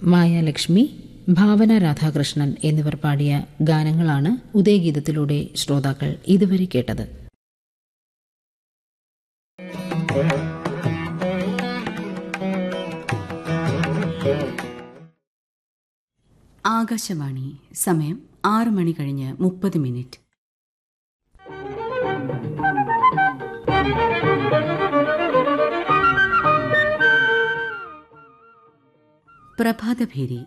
മായാലക്ഷ്മി ഭാവന രാധാകൃഷ്ണൻ എന്നിവർ പാടിയ ഗാനങ്ങളാണ് ഉദയഗീതത്തിലൂടെ ശ്രോതാക്കൾ ഇതുവരെ കേട്ടത് ആകാശവാണി സമയം ആറ് മണി കഴിഞ്ഞ് മുപ്പത് മിനിറ്റ് പ്രഭാതഭേരി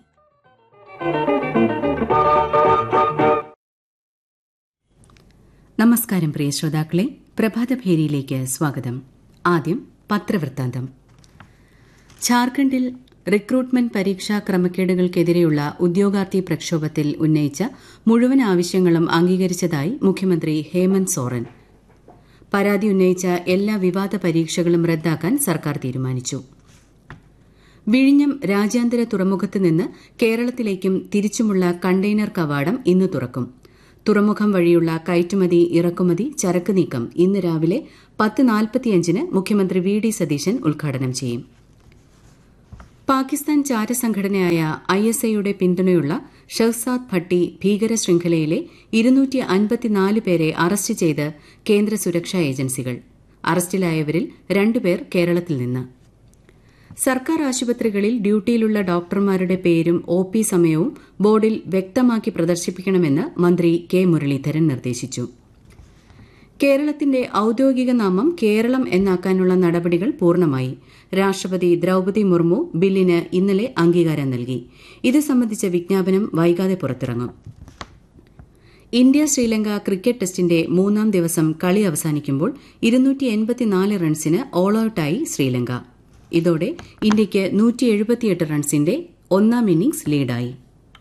നമസ്കാരം പ്രിയ ശ്രോതാക്കളെ പ്രഭാതഭേരിയിലേക്ക് സ്വാഗതം ആദ്യം പത്രവൃത്താന്തം ഝാർഖണ്ഡിൽ റിക്രൂട്ട്മെന്റ് പരീക്ഷാ ക്രമക്കേടുകൾക്കെതിരെയുള്ള ഉദ്യോഗാർത്ഥി പ്രക്ഷോഭത്തിൽ ഉന്നയിച്ച മുഴുവൻ ആവശ്യങ്ങളും അംഗീകരിച്ചതായി മുഖ്യമന്ത്രി ഹേമന്ത് സോറൻ പരാതി ഉന്നയിച്ച എല്ലാ വിവാദ പരീക്ഷകളും റദ്ദാക്കാൻ സർക്കാർ തീരുമാനിച്ചു വിഴിഞ്ഞം രാജ്യാന്തര തുറമുഖത്ത് നിന്ന് കേരളത്തിലേക്കും തിരിച്ചുമുള്ള കണ്ടെയ്നർ കവാടം ഇന്ന് തുറക്കും തുറമുഖം വഴിയുള്ള കയറ്റുമതി ഇറക്കുമതി ചരക്ക് നീക്കം ഇന്ന് രാവിലെ പത്ത് നാൽപ്പത്തിയഞ്ചിന് മുഖ്യമന്ത്രി വി ഡി സതീശൻ ഉദ്ഘാടനം ചെയ്യും പാകിസ്ഥാൻ ചാരസംഘടനയായ ഐ എസ് ഐയുടെ പിന്തുണയുള്ള ഷഹ്സാദ് ഭട്ടി ഭീകര ശൃംഖലയിലെ ഇരുന്നൂറ്റി അൻപത്തിനാല് പേരെ അറസ്റ്റ് ചെയ്ത് കേന്ദ്ര സുരക്ഷാ ഏജൻസികൾ അറസ്റ്റിലായവരിൽ രണ്ടുപേർ കേരളത്തിൽ നിന്ന് സർക്കാർ ആശുപത്രികളിൽ ഡ്യൂട്ടിയിലുള്ള ഡോക്ടർമാരുടെ പേരും ഒ പി സമയവും ബോർഡിൽ വ്യക്തമാക്കി പ്രദർശിപ്പിക്കണമെന്ന് മന്ത്രി കെ മുരളീധരൻ നിർദ്ദേശിച്ചു കേരളത്തിന്റെ ഔദ്യോഗിക നാമം കേരളം എന്നാക്കാനുള്ള നടപടികൾ പൂർണ്ണമായി രാഷ്ട്രപതി ദ്രൌപതി മുർമു ബില്ലിന് ഇന്നലെ അംഗീകാരം നൽകി ഇത് സംബന്ധിച്ച വിജ്ഞാപനം വൈകാതെ പുറത്തിറങ്ങും ഇന്ത്യ ശ്രീലങ്ക ക്രിക്കറ്റ് ടെസ്റ്റിന്റെ മൂന്നാം ദിവസം കളി അവസാനിക്കുമ്പോൾ ഇരുന്നൂറ്റി എൺപത്തിനാല് റൺസിന് ഓൾ ഔട്ടായി ശ്രീലങ്ക ഇതോടെ ഇന്ത്യയ്ക്ക് നൂറ്റി എഴുപത്തിയെട്ട് റൺസിന്റെ ഒന്നാം ഇന്നിംഗ്സ് ലീഡായി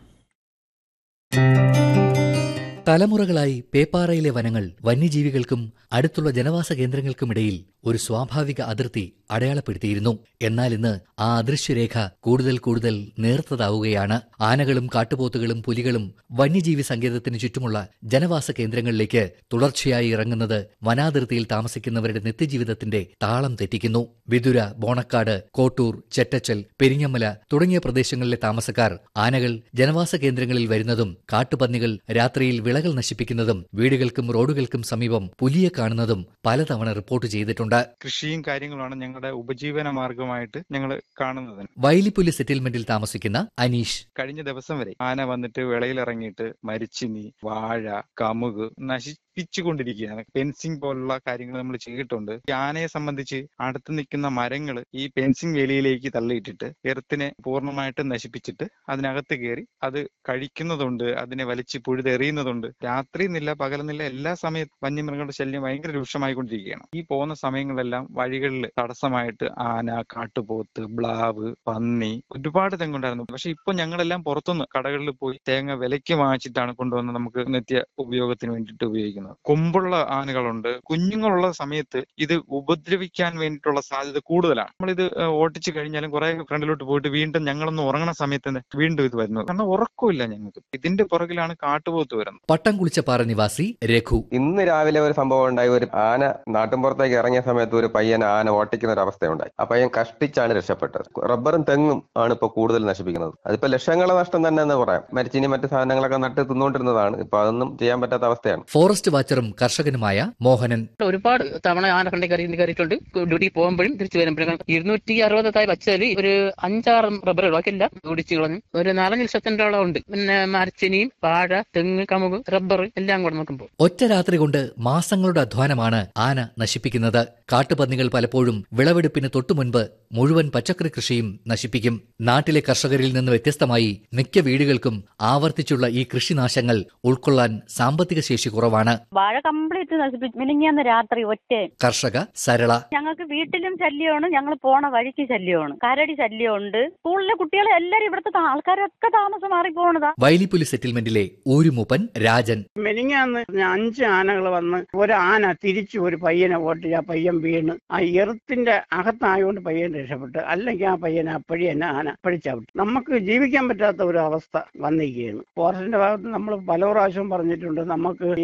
തലമുറകളായി പേപ്പാറയിലെ വനങ്ങൾ വന്യജീവികൾക്കും അടുത്തുള്ള ജനവാസ കേന്ദ്രങ്ങൾക്കുമിടയിൽ ഒരു സ്വാഭാവിക അതിർത്തി അടയാളപ്പെടുത്തിയിരുന്നു എന്നാൽ ഇന്ന് ആ അദൃശ്യരേഖ കൂടുതൽ കൂടുതൽ നേർത്തതാവുകയാണ് ആനകളും കാട്ടുപോത്തുകളും പുലികളും വന്യജീവി സങ്കേതത്തിന് ചുറ്റുമുള്ള ജനവാസ കേന്ദ്രങ്ങളിലേക്ക് തുടർച്ചയായി ഇറങ്ങുന്നത് വനാതിർത്തിയിൽ താമസിക്കുന്നവരുടെ നിത്യജീവിതത്തിന്റെ താളം തെറ്റിക്കുന്നു വിതുര ബോണക്കാട് കോട്ടൂർ ചെറ്റച്ചൽ പെരിങ്ങമല തുടങ്ങിയ പ്രദേശങ്ങളിലെ താമസക്കാർ ആനകൾ ജനവാസ കേന്ദ്രങ്ങളിൽ വരുന്നതും കാട്ടുപന്നികൾ രാത്രിയിൽ വിളകൾ നശിപ്പിക്കുന്നതും വീടുകൾക്കും റോഡുകൾക്കും സമീപം പുലിയെ കാണുന്നതും പലതവണ റിപ്പോർട്ട് ചെയ്തിട്ടുണ്ട് കൃഷിയും കാര്യങ്ങളുമാണ് ഞങ്ങളുടെ ഉപജീവന മാർഗമായിട്ട് ഞങ്ങൾ കാണുന്നത് വൈലിപ്പുലി സെറ്റിൽമെന്റിൽ താമസിക്കുന്ന അനീഷ് കഴിഞ്ഞ ദിവസം വരെ ആന വന്നിട്ട് വിളയിലിറങ്ങിയിട്ട് മരിച്ചിനി വാഴ കമുക് നശിപ്പിച്ചുകൊണ്ടിരിക്കുകയാണ് ഫെൻസിങ് പോലുള്ള കാര്യങ്ങൾ നമ്മൾ ചെയ്തിട്ടുണ്ട് ഈ ആനയെ സംബന്ധിച്ച് അടുത്ത് നിൽക്കുന്ന മരങ്ങൾ ഈ ഫെൻസിങ് വേലിയിലേക്ക് തള്ളിയിട്ടിട്ട് എർത്തിനെ പൂർണ്ണമായിട്ട് നശിപ്പിച്ചിട്ട് അതിനകത്ത് കയറി അത് കഴിക്കുന്നതുണ്ട് അതിനെ വലിച്ച് പുഴുതെറിയുന്നതുണ്ട് രാത്രി എന്നില്ല പകലെന്നില്ല എല്ലാ സമയത്തും വന്യമൃഗങ്ങളുടെ ശല്യം ഭയങ്കര രൂക്ഷമായിക്കൊണ്ടിരിക്കുകയാണ് ഈ പോകുന്ന സമയങ്ങളിലെല്ലാം വഴികളിൽ തടസ്സമായിട്ട് ആന കാട്ടുപോത്ത് ബ്ലാവ് പന്നി ഒരുപാട് തെങ്ങുണ്ടായിരുന്നു പക്ഷെ ഇപ്പൊ ഞങ്ങളെല്ലാം പുറത്തുനിന്ന് കടകളിൽ പോയി തേങ്ങ വിലയ്ക്ക് വാങ്ങിച്ചിട്ടാണ് കൊണ്ടുവന്ന് നമുക്ക് നിത്യ ഉപയോഗത്തിന് വേണ്ടിയിട്ട് ഉപയോഗിക്കുന്നത് കൊമ്പുള്ള ആനകളുണ്ട് കുഞ്ഞുങ്ങളുള്ള സമയത്ത് ഇത് ഉപദ്രവിക്കാൻ വേണ്ടിയിട്ടുള്ള സാധ്യത കൂടുതലാണ് നമ്മളിത് ഏഹ്, ഓട്ടിച്ചു കഴിഞ്ഞാലും കുറെ ഫ്രണ്ടിലോട്ട് പോയിട്ട് വീണ്ടും ഞങ്ങളൊന്ന് ഉറങ്ങണ സമയത്ത് തന്നെ വീണ്ടും ഇത് വരുന്നത് കാരണം ഉറക്കമില്ല ഞങ്ങൾക്ക് ഇതിന്റെ പുറകിലാണ് കാട്ടുപോത്ത് വരുന്നത് പട്ടംകുളിച്ചപ്പാറ നിവാസി രഘു ഇന്ന് രാവിലെ ഒരു സംഭവം ഉണ്ടായി ഒരു ആന നാട്ടിൻപുറത്തേക്ക് ഇറങ്ങിയ സമയത്ത് ഒരു പയ്യൻ ആന ഓട്ടിക്കുന്ന ഒരു അവസ്ഥയുണ്ടായി ആ പയ്യൻ കഷ്ടിച്ചാണ് രക്ഷപ്പെട്ടത് റബ്ബറും തെങ്ങും ആണ് ഇപ്പൊ കൂടുതൽ നശിപ്പിക്കുന്നത് അതിപ്പോ ലക്ഷങ്ങളെ നഷ്ടം തന്നെ എന്ന് പറയാം മരിച്ചിനി മറ്റു സാധനങ്ങളൊക്കെ നട്ട് തിന്നുകൊണ്ടിരുന്നതാണ് ഇപ്പൊ അതൊന്നും ചെയ്യാൻ പറ്റാത്ത അവസ്ഥയാണ് ഫോറസ്റ്റ് വാച്ചറും കർഷകനുമായ മോഹനൻ ഒരുപാട് തവണ ആനക്കണ്ടി കയറി കയറിയിട്ടുണ്ട് ഡ്യൂട്ടി പോകുമ്പോഴും തിരിച്ചു വരുമ്പോഴും ഇരുന്നൂറ്റി അറുപതായി വച്ചതിൽ ഒരു അഞ്ചാറ് റബ്ബർ ബാക്കിയില്ല ഓടിച്ചു കളഞ്ഞു ഒരു നാലഞ്ച് ലക്ഷത്തിൻ്റെയോളം ഉണ്ട് പിന്നെ മരച്ചിനിയും വാഴ തെങ്ങ് കമുക് റബ്ബർ എല്ലാം കൂടെ നോക്കുമ്പോൾ ഒറ്റ രാത്രി കൊണ്ട് മാസങ്ങളുടെ അധ്വാനമാണ് ആന നശിപ്പിക്കുന്നത് കാട്ടുപന്നികൾ പലപ്പോഴും വിളവെടുപ്പിന് തൊട്ടുമുൻപ് മുഴുവൻ പച്ചക്കറി കൃഷിയും നശിപ്പിക്കും നാട്ടിലെ കർഷകരിൽ നിന്ന് വ്യത്യസ്തമായി മിക്ക വീടുകൾക്കും ആവർത്തിച്ചുള്ള ഈ കൃഷിനാശങ്ങൾ ഉൾക്കൊള്ളാൻ സാമ്പത്തിക ശേഷി കുറവാണ് വാഴ കംപ്ലീറ്റ് നശിപ്പിച്ചു മിനിങ്ങാന്ന് രാത്രി ഒറ്റ കർഷക സരള ഞങ്ങൾക്ക് വീട്ടിലും ശല്യമാണ് ഞങ്ങൾ പോണ വഴിക്ക് ശല്യമാണ് കരടി ശല്യമുണ്ട് സ്കൂളിലെ കുട്ടികളെ എല്ലാരും ഇവിടുത്തെ താ- ആൾക്കാരൊക്കെ താമസം മാറി പോണതാ വൈലിപ്പുലി സെറ്റിൽമെന്റിലെ ഊരുമൂപ്പൻ രാജൻ മെനിങ്ങാന്ന് അഞ്ച് ആനകൾ വന്ന് ഒരു ആന തിരിച്ചു ഒരു പയ്യനെ ഓട്ടി ആ പയ്യൻ വീണ് ആ എറുത്തിന്റെ അകത്തായോണ്ട് പയ്യൻ രക്ഷപ്പെട്ട് അല്ലെങ്കിൽ ആ പയ്യനെ അപ്പഴി തന്നെ ആന പഴിച്ചവിട്ടു നമുക്ക് ജീവിക്കാൻ പറ്റാത്ത ഒരു അവസ്ഥ വന്നിരിക്കുകയാണ് ഫോറസ്റ്റിന്റെ ഭാഗത്ത് നമ്മൾ പല പ്രാവശ്യവും പറഞ്ഞിട്ടുണ്ട് നമുക്ക് ഈ ആന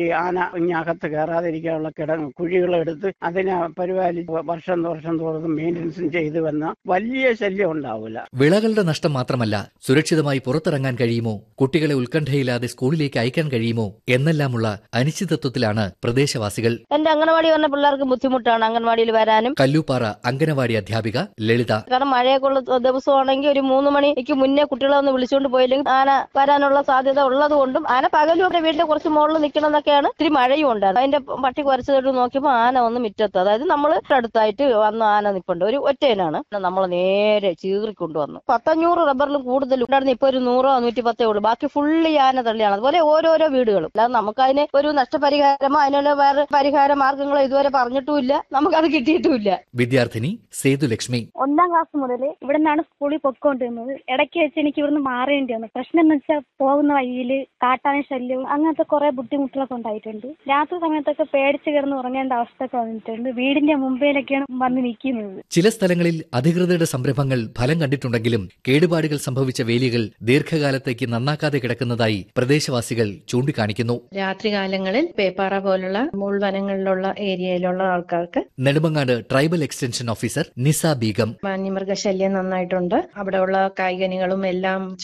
ഇനി അകത്ത് കയറാതിരിക്കാനുള്ള കിട കുഴികളെടുത്ത് അതിനെ പരിപാലിച്ച് വർഷം വർഷം തോറും മെയിൻ്റനൻസും ചെയ്തു വന്ന വലിയ ശല്യം ഉണ്ടാവില്ല വിളകളുടെ നഷ്ടം മാത്രമല്ല സുരക്ഷിതമായി പുറത്തിറങ്ങാൻ കഴിയുമോ കുട്ടികളെ ഉത്കണ്ഠയില്ലാതെ സ്കൂളിലേക്ക് അയക്കാൻ കഴിയുമോ എന്നെല്ലാമുള്ള അനിശ്ചിതത്വത്തിലാണ് പ്രദേശവാസികൾ എന്റെ അംഗനവാടി വന്ന പിള്ളേർക്ക് ബുദ്ധിമുട്ടാണ് അംഗൻവാടിയിൽ വരാനും കല്ലൂപ്പാറ അങ്കനവാടി അധ്യാപിക ലളിത കാരണം മഴയൊക്കെ ഉള്ള ദിവസമാണെങ്കിൽ ഒരു മൂന്ന് മണിക്ക് മുന്നേ കുട്ടികളെ ഒന്ന് വിളിച്ചുകൊണ്ട് പോയില്ലെങ്കിൽ ആന വരാനുള്ള സാധ്യത ഉള്ളത് കൊണ്ടും ആന പകലും അവരുടെ വീടിന്റെ കുറച്ച് മുകളിൽ നിൽക്കണം എന്നൊക്കെയാണ് ഇത്തിരി മഴയും ഉണ്ടായിരുന്നു അതിന്റെ പട്ടി കുറച്ചതായിട്ട് നോക്കിയപ്പോൾ ആന ഒന്ന് മുറ്റത്ത് അതായത് നമ്മൾ അടുത്തായിട്ട് വന്ന ആന നിൽപ്പുണ്ട് ഒരു ഒറ്റയിനാണ് നമ്മൾ നേരെ ചീറിക്കൊണ്ടുവന്നു പത്തഞ്ഞൂറ് റബ്ബറിലും കൂടുതൽ ഉണ്ടായിരുന്നു ഇപ്പൊ ഒരു നൂറോ നൂറ്റി പത്തേ ഉള്ളൂ ബാക്കി ഫുള്ളി ആന തള്ളിയാണ് അതുപോലെ ഓരോരോ വീടുകളും അല്ലാതെ നമുക്ക് അതിന് ഒരു നഷ്ടപരിഹാരമോ അതിനുള്ള വേറെ പരിഹാര മാർഗങ്ങളോ ഇതുവരെ പറഞ്ഞിട്ടുമില്ല നമുക്കത് കിട്ടിയിട്ടുമില്ല വിദ്യാർത്ഥിനി സേതുലക്ഷ്മി ഒന്നാം ക്ലാസ് മുതൽ ഇവിടെ നിന്നാണ് സ്കൂളിൽ പൊയ്ക്കൊണ്ടിരുന്നത് ഇടയ്ക്ക് വെച്ച് എനിക്ക് ഇവിടുന്ന് മാറേണ്ടി വന്നു പ്രശ്നം എന്ന് വെച്ചാൽ പോകുന്ന വഴിയിൽ കാട്ടാന ശല്യവും അങ്ങനത്തെ കുറെ ബുദ്ധിമുട്ടുകളൊക്കെ ഉണ്ടായിട്ടുണ്ട് രാത്രി സമയത്തൊക്കെ പേടിച്ച് കിടന്ന് ഉറങ്ങേണ്ട അവസ്ഥയൊക്കെ വന്നിട്ടുണ്ട് വീടിന്റെ മുമ്പിലൊക്കെയാണ് വന്ന് നിൽക്കുന്നത് ചില സ്ഥലങ്ങളിൽ അധികൃതരുടെ സംരംഭങ്ങൾ ഫലം കണ്ടിട്ടുണ്ടെങ്കിലും കേടുപാടുകൾ സംഭവിച്ച വേലികൾ ദീർഘകാലത്തേക്ക് നന്നാക്കാതെ കിടക്കുന്നതായി പ്രദേശവാസികൾ ചൂണ്ടിക്കാണിക്കുന്നു രാത്രികാലങ്ങളിൽ പേപ്പാറ പോലുള്ള മുൾവനങ്ങളിലുള്ള ഏരിയയിലുള്ള ആൾക്കാർക്ക് Nedumangad tribal extension officer Nisa Begum വന്യമൃഗശല്യം നന്നായിട്ടുണ്ട് അവിടെയുള്ള കായികനികളും എല്ലാം